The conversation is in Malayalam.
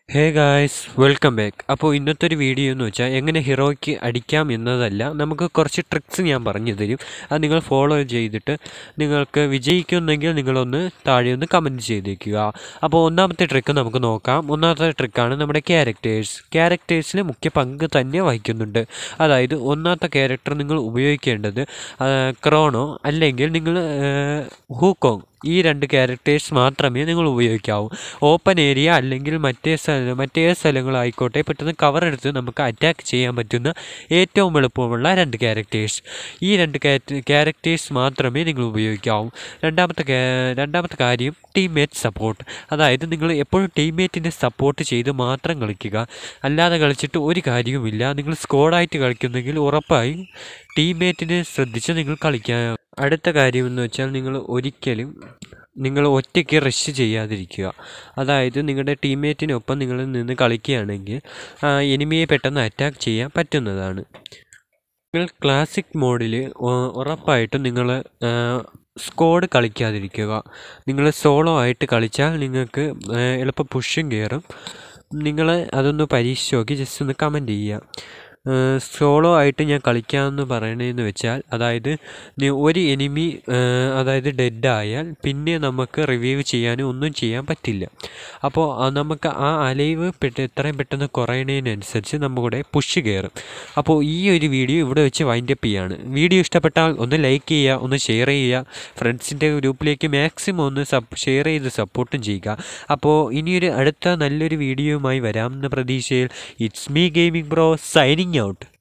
ഹേ ഗായ്സ് വെൽക്കം ബാക്ക് അപ്പോൾ ഇന്നത്തെ ഒരു വീഡിയോ എന്ന് വെച്ചാൽ എങ്ങനെ ഹീറോയ്ക്ക് അടിക്കാം എന്നതല്ല നമുക്ക് കുറച്ച് ട്രിക്സ് ഞാൻ പറഞ്ഞു തരും അത് നിങ്ങൾ ഫോളോ ചെയ്തിട്ട് നിങ്ങൾക്ക് വിജയിക്കുന്നെങ്കിൽ നിങ്ങളൊന്ന് താഴെ ഒന്ന് കമൻറ്റ് ചെയ്തേക്കുക അപ്പോൾ ഒന്നാമത്തെ ട്രിക്ക് നമുക്ക് നോക്കാം ഒന്നാമത്തെ ട്രിക്കാണ് നമ്മുടെ ക്യാരക്ടേഴ്സ് ക്യാരക്ടേഴ്സിൽ മുഖ്യ പങ്ക് തന്നെ വഹിക്കുന്നുണ്ട് അതായത് ഒന്നാമത്തെ ക്യാരക്ടർ നിങ്ങൾ ഉപയോഗിക്കേണ്ടത് ആ, ക്രോണോ അല്ലെങ്കിൽ നിങ്ങൾ ഹൂക്കോങ് ഈ രണ്ട് ക്യാരക്ടേഴ്സ് മാത്രമേ നിങ്ങൾ ഉപയോഗിക്കാവൂ ഓപ്പൺ ഏരിയ അല്ലെങ്കിൽ മറ്റേ സ്ഥലം മറ്റേ സ്ഥലങ്ങളായിക്കോട്ടെ പെട്ടെന്ന് കവർ എടുത്ത് നമുക്ക് അറ്റാക്ക് ചെയ്യാൻ പറ്റുന്ന ഏറ്റവും എളുപ്പമുള്ള രണ്ട് ക്യാരക്ടേഴ്സ് ഈ രണ്ട് ക്യാരക്ടേഴ്സ് മാത്രമേ നിങ്ങൾ ഉപയോഗിക്കാവൂ രണ്ടാമത്തെ കാ- രണ്ടാമത്തെ കാര്യം ടീംമേറ്റ് സപ്പോർട്ട് അതായത് നിങ്ങൾ എപ്പോഴും ടീംമേറ്റിനെ സപ്പോർട്ട് ചെയ്ത് മാത്രം കളിക്കുക അല്ലാതെ കളിച്ചിട്ട് ഒരു കാര്യവുമില്ല നിങ്ങൾ സ്കോഡായിട്ട് കളിക്കുന്നെങ്കിൽ ഉറപ്പായും ടീംമേറ്റിനെ ശ്രദ്ധിച്ച് നിങ്ങൾ കളിക്കാൻ അടുത്ത കാര്യം എന്ന് വെച്ചാൽ നിങ്ങൾ ഒരിക്കലും നിങ്ങൾ ഒറ്റയ്ക്ക് റഷ് ചെയ്യാതിരിക്കുക അതായത് നിങ്ങളുടെ ടീംമേറ്റിനൊപ്പം നിങ്ങൾ നിന്ന് കളിക്കുകയാണെങ്കിൽ എനിമിയെ പെട്ടെന്ന് അറ്റാക്ക് ചെയ്യാൻ പറ്റുന്നതാണ് നിങ്ങൾ ക്ലാസിക് മോഡിൽ ഉറപ്പായിട്ടും നിങ്ങൾ സ്കോഡ് കളിക്കാതിരിക്കുക നിങ്ങൾ സോളോ ആയിട്ട് കളിച്ചാൽ നിങ്ങൾക്ക് ആ, എളുപ്പം പുഷും കയറും നിങ്ങൾ അതൊന്ന് പരീക്ഷിച്ച് നോക്കി ജസ്റ്റ് ഒന്ന് കമൻറ്റ് ചെയ്യുക സോളോ ആയിട്ട് ഞാൻ കളിക്കാമെന്ന് പറയണതെന്ന് വെച്ചാൽ അതായത് നി- ഒരു എനിമി അതായത് ഡെഡ് ആയാൽ പിന്നെ നമുക്ക് റിവൈവ് ചെയ്യാനും ഒന്നും ചെയ്യാൻ പറ്റില്ല അപ്പോൾ ആ നമുക്ക് ആ അലൈവ് പെട്ട് എത്രയും പെട്ടെന്ന് കുറയണതിനനുസരിച്ച് നമ്മുടെ പുഷ് കയറും അപ്പോൾ ഈ ഒരു വീഡിയോ ഇവിടെ വെച്ച് വൈൻഡ് അപ്പ് ചെയ്യാണ് വീഡിയോ ഇഷ്ടപ്പെട്ടാൽ ഒന്ന് ലൈക്ക് ചെയ്യുക ഒന്ന് ഷെയർ ചെയ്യുക ഫ്രണ്ട്സിൻ്റെ ഗ്രൂപ്പിലേക്ക് മാക്സിമം ഒന്ന് സപ്പ് ഷെയർ ചെയ്ത് സപ്പോർട്ടും ചെയ്യുക അപ്പോൾ ഇനിയൊരു അടുത്ത നല്ലൊരു വീഡിയോയുമായി വരാം എന്ന പ്രതീക്ഷയിൽ it's me gaming bro signing out